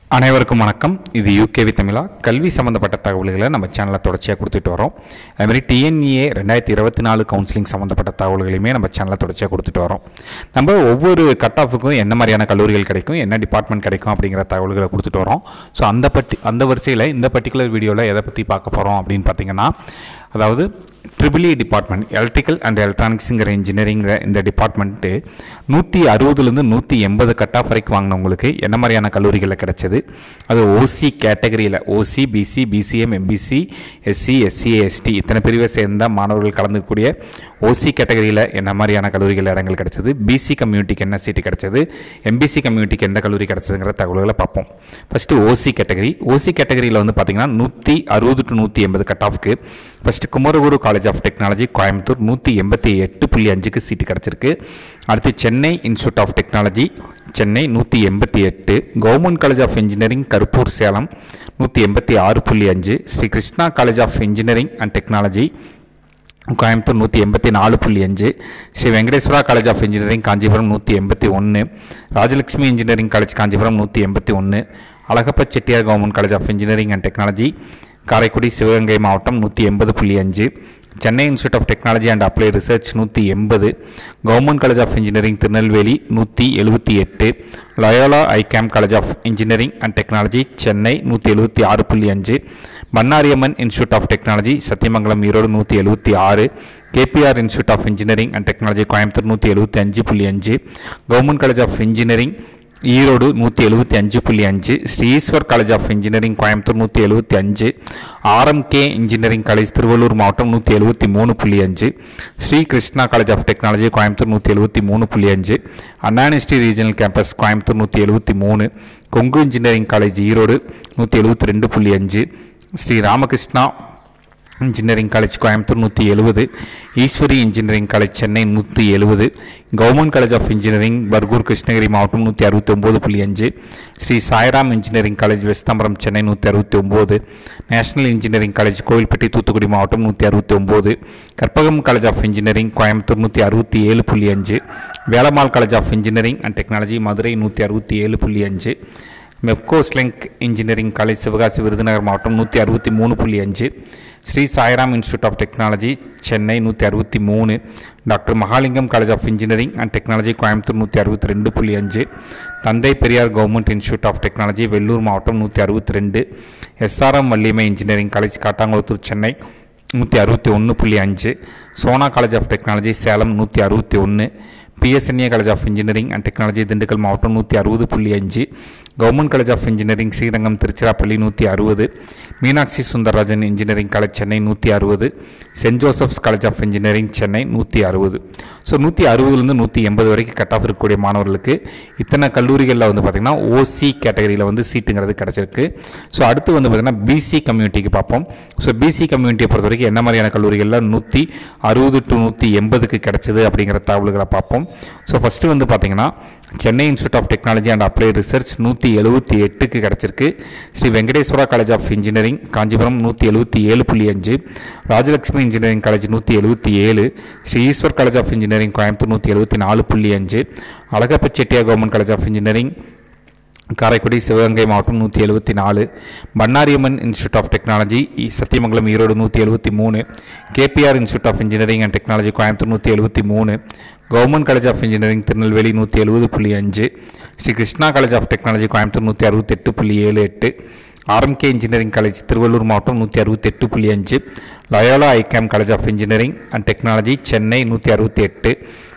அனைவருக்கும் வணக்கம் இது யூகேவி தமிழா கல்வி சம்மந்தப்பட்ட தகவல்களை நம்ம சேனலில் தொடர்ச்சியாக கொடுத்துட்டு வரோம் அதுமாதிரி டிஎன்இஏ ரெண்டாயிரத்தி இருபத்தி நாலு கவுன்சிலிங் சம்மந்தப்பட்ட தகவல்களையுமே நம்ம சேனலில் தொடர்ச்சியாக கொடுத்துட்டு வரோம் நம்ம ஒவ்வொரு கட் ஆஃபுக்கும் என்ன மாதிரியான கல்லூரிகள் கிடைக்கும் என்ன டிபார்ட்மெண்ட் கிடைக்கும் அப்படிங்கிற தகவல்களை கொடுத்துட்டு வரோம் ஸோ அந்த பட்டி அந்த வரிசையில் இந்த பர்டிகுலர் வீடியோவில் எதை பற்றி பார்க்க போகிறோம் அப்படின்னு பார்த்தீங்கன்னா அதாவது ட்ரிபிள்இ டிபார்ட்மெண்ட் எலக்ட்ரிக்கல் அண்ட் எலக்ட்ரானிக்ஸுங்கிற இன்ஜினியரிங்கிற இந்த டிபார்ட்மெண்ட்டு நூற்றி அறுபதுலேருந்து நூற்றி எண்பது கட் ஆஃப் வரைக்கும் வாங்கினவங்களுக்கு என்ன மாதிரியான கல்லூரிகளில் கிடைச்சது அது ஓசி கேட்டகரியில் OC BC BCM MBC SC SC ST இத்தனை பிரிவை சேர்ந்த மாணவர்கள் கலந்துக்கூடிய ஓசி கேட்டகரியில் என்ன மாதிரியான கல்லூரிகள் இடங்கள் கிடைச்சது பிசி கம்யூனிட்டிக்கு என்ன சீட்டு கிடைச்சது எம்பிசி கம்யூனிட்டிக்கு எந்த கல்லூரி கிடைச்சதுங்கிற தகவல்களை பார்ப்போம் ஃபஸ்ட்டு ஓசி கேட்டகரி ஓசி கேட்டகரியில் வந்து பார்த்தீங்கன்னா நூற்றி அறுபது டு நூற்றி எண்பது கட் ஆஃப்க்கு first Kumaraguru college of technology Coimbatore நூற்றி எண்பத்தி எட்டு புள்ளி அஞ்சுக்கு சீட்டு கிடச்சிருக்கு அடுத்து Chennai institute of technology Chennai நூற்றி எண்பத்தி எட்டு government college of engineering Karuppur Salem நூற்றி எண்பத்தி ஆறு புள்ளி அஞ்சு Sri Krishna college of engineering and technology Coimbatore நூற்றி எண்பத்தி நாலு புள்ளி அஞ்சு Sri Venkateswara college of engineering Kanchipuram நூற்றி எண்பத்தி ஒன்று ராஜலட்சுமி இன்ஜினியரிங் காலேஜ் காஞ்சிபுரம் நூற்றி எண்பத்தி ஒன்று Alagappa Chettiar government college of engineering and technology Karaikudi Sivaganga மாவட்டம் நூற்றி எண்பது புள்ளி அஞ்சு Chennai institute of technology and apply research நூற்றி எண்பது government college of engineering Tirunelveli நூற்றி எழுபத்தி எட்டு Loyola ICAM college of engineering and technology Chennai நூற்றி எழுபத்தி ஆறு புள்ளி அஞ்சு Bannariamman institute of technology Sathyamangalam Erode நூற்றி எழுபத்தி ஆறு KPR institute of engineering and technology Coimbatore நூற்றி எழுபத்தி அஞ்சு புள்ளி அஞ்சு government college of engineering Erode நூற்றி எழுபத்தி அஞ்சு புள்ளி அஞ்சு Sri Eshwar college of engineering Coimbatore நூற்றி எழுபத்தி அஞ்சு ஆர்எம்கே இன்ஜினியரிங் காலேஜ் திருவள்ளூர் மாவட்டம் நூற்றி எழுபத்தி மூணு புள்ளி அஞ்சு Sri Krishna college of technology Coimbatore நூற்றி எழுபத்தி மூணு புள்ளி அஞ்சு அண்ணானிஸ்டி ரீஜனல் கேம்பஸ் கோயம்புத்தூர் நூற்றி எழுபத்தி மூணு கொங்கு இன்ஜினியரிங் காலேஜ் ஈரோடு நூற்றி எழுபத்தி ரெண்டு புள்ளி அஞ்சு ஸ்ரீ ராமகிருஷ்ணா இன்ஜினியரிங் காலேஜ் கோயம்புத்தூர் நூற்றி எழுபது ஈஸ்வரி இன்ஜினியரிங் காலேஜ் சென்னை நூற்றி எழுபது government college of engineering Bargur Krishnagiri மாவட்டம் நூற்றி அறுபத்தி ஒம்பது புள்ளி அஞ்சு ஸ்ரீ சாய்ராம் இன்ஜினியரிங் காலேஜ் வெஸ்தாம்பரம் சென்னை நூற்றி அறுபத்தி ஒம்பது national engineering college Kovilpatti Thoothukudi மாவட்டம் நூற்றி அறுபத்தி ஒம்பது Karpagam college of engineering Coimbatore நூற்றி அறுபத்தி ஏழு புள்ளி அஞ்சு Velammal college of engineering and technology Madurai நூற்றி அறுபத்தி ஏழு புள்ளி அஞ்சு மெப்கோ ஸ்லெங்க் இன்ஜினியரிங் காலேஜ் சிவகாசி விருதுநகர் மாவட்டம் நூற்றி அறுபத்தி மூணு புள்ளி அஞ்சு Sri Sairam institute of technology Chennai நூற்றி அறுபத்தி மூணு doctor Mahalingam college of engineering and technology Coimbatore நூற்றி அறுபத்தி ரெண்டு புள்ளி அஞ்சு Thanthai Periyar government institute of technology Vellore மாவட்டம் நூற்றி அறுபத்தி ரெண்டு SRM Valliammai engineering college Kattankulathur Chennai நூற்றி அறுபத்தி ஒன்று புள்ளி அஞ்சு Sona college of technology Salem நூற்றி அறுபத்தி ஒன்று PSNA college of engineering and technology Dindigul மாவட்டம் நூற்றி அறுபது புள்ளி அஞ்சு government college of engineering Srirangam Tiruchirappalli நூற்றி அறுபது மீனாட்சி சுந்தரராஜன் இன்ஜினியரிங் காலேஜ் சென்னை நூற்றி அறுபது saint Joseph's college of engineering Chennai நூற்றி அறுபது ஸோ நூற்றி அறுபதுலேருந்து நூற்றி எண்பது வரைக்கும் கட் ஆஃப் இருக்கக்கூடிய மாணவர்களுக்கு இத்தனை கல்லூரிகளில் வந்து பார்த்திங்கன்னா ஓசி கேட்டகரியில் வந்து சீட்டுங்கிறது கிடச்சிருக்கு ஸோ அடுத்து வந்து பார்த்திங்கன்னா பிசி கம்யூனிட்டிக்கு பார்ப்போம் ஸோ பிசி கம்யூனிட்டியை பொறுத்த வரைக்கும் என்ன மாதிரியான கல்லூரிகளில் நூற்றி அறுபது டு நூற்றி எண்பதுக்கு கிடச்சிது அப்படிங்கிற தகவல்களை பார்ப்போம் ஸோ ஃபஸ்ட்டு வந்து பார்த்திங்கன்னா Chennai institute of technology and apply research நூற்றி எழுபத்தி எட்டுக்கு கிடச்சிருக்கு Sri Venkateswara college of engineering Kanchipuram நூற்றி எழுபத்தி ஏழு புள்ளி அஞ்சு ராஜலட்சுமி இன்ஜினியரிங் காலேஜ் நூற்றி எழுபத்தி ஏழு Sri Eshwar college of engineering Coimbatore நூற்றி எழுபத்தி நாலு புள்ளி அஞ்சு Alagappa Chettiar government college of engineering Karaikudi Sivaganga மாவட்டம் நூற்றி எழுபத்தி நாலு Bannariamman institute of technology Sathyamangalam Erode நூற்றி எழுபத்தி மூணு KPR institute of engineering and technology Coimbatore நூற்றி எழுபத்தி மூணு government college of engineering Tirunelveli நூற்றி எழுபது புள்ளி அஞ்சு Sri Krishna college of technology Coimbatore நூற்றி அறுபத்தெட்டு புள்ளி ஏழு எட்டு ஆர்எம்கே இன்ஜினியரிங் காலேஜ் திருவள்ளூர் மாவட்டம் நூற்றி அறுபத்தெட்டு புள்ளி அஞ்சு Loyola ICAM college of engineering and technology Chennai நூற்றி அறுபத்தி எட்டு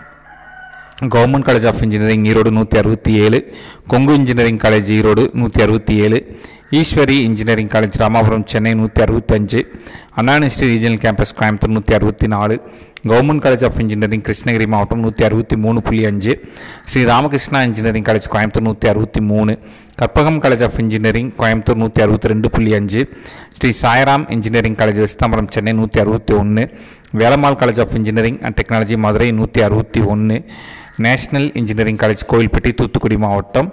government college of engineering Erode நூற்றி அறுபத்தி ஏழு கொங்கு இன்ஜினியரிங் காலேஜ் ஈரோடு நூற்றி அறுபத்தி ஏழு ஈஸ்வரி இன்ஜினியரிங் காலேஜ் ராமாபுரம் சென்னை நூற்றி அறுபத்தஞ்சு அண்ணாநிஸ்டி ரீஜனல் கேம்பஸ் கோயம்புத்தூர் நூற்றி அறுபத்தி நாலு government college of engineering Krishnagiri மாவட்டம் நூற்றி அறுபத்தி மூணு புள்ளி அஞ்சு ஸ்ரீ ராமகிருஷ்ணா இன்ஜினியரிங் காலேஜ் கோயம்புத்தூர் நூற்றி அறுபத்தி மூணு Karpagam college of engineering Coimbatore நூற்றி அறுபத்தி ரெண்டு புள்ளி அஞ்சு ஸ்ரீ சாய்ராம் இன்ஜினியரிங் காலேஜ் வெஸ்தாம்பரம் சென்னை நூற்றி அறுபத்தி ஒன்று Velammal college of engineering and technology Madurai நூற்றி அறுபத்தி ஒன்று national engineering college Kovilpatti Thoothukudi மாவட்டம்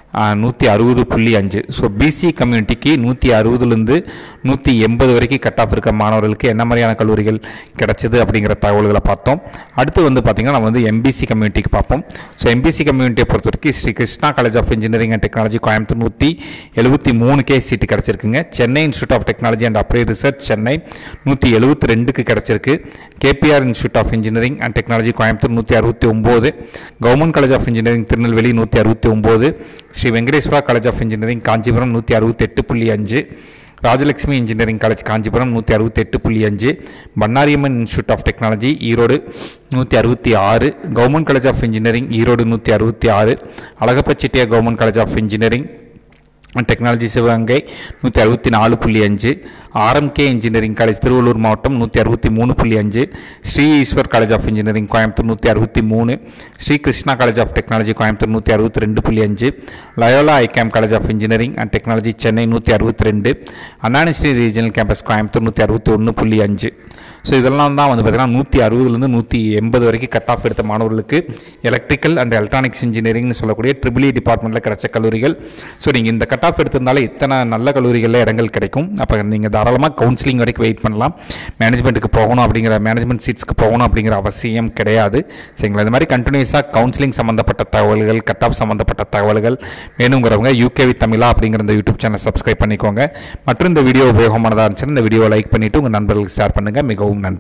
நூற்றி அறுபது புள்ளி அஞ்சு ஸோ பிசி கம்யூனிட்டிக்கு நூற்றி அறுபதுலேருந்து நூற்றி எண்பது வரைக்கும் கட் ஆஃப் இருக்க மாணவர்களுக்கு என்ன மாதிரியான கல்லூரிகள் கிடைச்சது அப்படிங்கிற தகவல்களை பார்த்தோம் அடுத்து வந்து பார்த்திங்கன்னா நம்ம வந்து எம்பிசி கம்யூனிட்டிக்கு பார்ப்போம் ஸோ எம்பிசி கம்யூனிட்டியை பொறுத்த வரைக்கும் Sri Krishna college of engineering and technology Coimbatore நூற்றி எழுபத்தி மூணு கே சீட்டு கிடச்சிருக்குங்க Chennai institute of technology and apply research Chennai நூற்றி எழுபத்தி ரெண்டுக்கு கிடச்சிருக்கு KPR institute of engineering and technology Coimbatore நூற்றி அறுபத்தி ஒம்பது government college of engineering Tirunelveli நூற்றி அறுபத்தி ஒம்பது Sri Venkateswara college of engineering Kanchipuram நூற்றி அறுபத்தெட்டு புள்ளி அஞ்சு ராஜலட்சுமி இன்ஜினியரிங் காலேஜ் காஞ்சிபுரம் நூற்றி அறுபத்தெட்டு புள்ளி அஞ்சு Bannariamman institute of technology Erode நூற்றி அறுபத்தி ஆறு government college of engineering Erode நூற்றி அறுபத்தி ஆறு Alagappa Chettiar government college of engineering technology Sivaganga நூற்றி அறுபத்தி நாலு புள்ளி அஞ்சு ஆர்எம்கே இன்ஜினியரிங் காலேஜ் திருவள்ளூர் மாவட்டம் நூற்றி அறுபத்தி மூணு புள்ளி அஞ்சு Sri Eshwar college of engineering Coimbatore நூற்றி அறுபத்தி மூணு Sri Krishna college of technology Coimbatore நூற்றி அறுபத்தி ரெண்டு புள்ளி அஞ்சு Loyola ICAM college of engineering and technology Chennai நூற்றி அறுபத்தி ரெண்டு அண்ணாநிஸ்ரீ ரீஜனல் கேம்பஸ் கோயம்புத்தூர் நூற்றி அறுபத்தி ஒன்று புள்ளி அஞ்சு ஸோ இதெல்லாம் தான் வந்து பார்த்திங்கன்னா நூற்றி அறுபதுலேருந்து நூற்றி எண்பது வரைக்கும் கட் ஆஃப் எடுத்த மாணவர்களுக்கு எலக்ட்ரிக்கல் அண்ட் எலக்ட்ரானிக்ஸ் இன்ஜினியரிங்னு சொல்லக்கூடிய ட்ரிபிள் இ டிபார்ட்மெண்ட்டில் கிடைச்ச கல்லூரிகள் ஸோ நீங்கள் இந்த கட் ஆஃப் எடுத்திருந்தாலே இத்தனை நல்ல கல்லூரிகளில் இடங்கள் கிடைக்கும் அப்போ நீங்கள் தாராளமாக கவுன்சிலிங் வரைக்கும் வெயிட் பண்ணலாம் மேனேஜ்மெண்ட்டுக்கு போகணும் அப்படிங்கிற மேனேஜ்மெண்ட் சீட்ஸ்க்கு போகணும் அப்படிங்கிற அவசியம் கிடையாது சரிங்களா இந்த மாதிரி கண்டினியூஸாக கவுன்சிலிங் சம்மந்தப்பட்ட தகவல்கள் கட் ஆஃப் சம்மந்தப்பட்ட தகவல்கள் வேணுங்கிறவங்க யூகேவி தமிழா அப்படிங்கிற இந்த யூடியூப் சேனல் சப்ஸ்கிரைப் பண்ணிக்கோங்க மற்றும் இந்த வீடியோ உபயோகமானதாக இருந்துச்சுன்னா இந்த வீடியோவை லைக் பண்ணிவிட்டு உங்கள் நண்பர்களுக்கு ஷேர் பண்ணுங்கள் மிகவும் நன்றி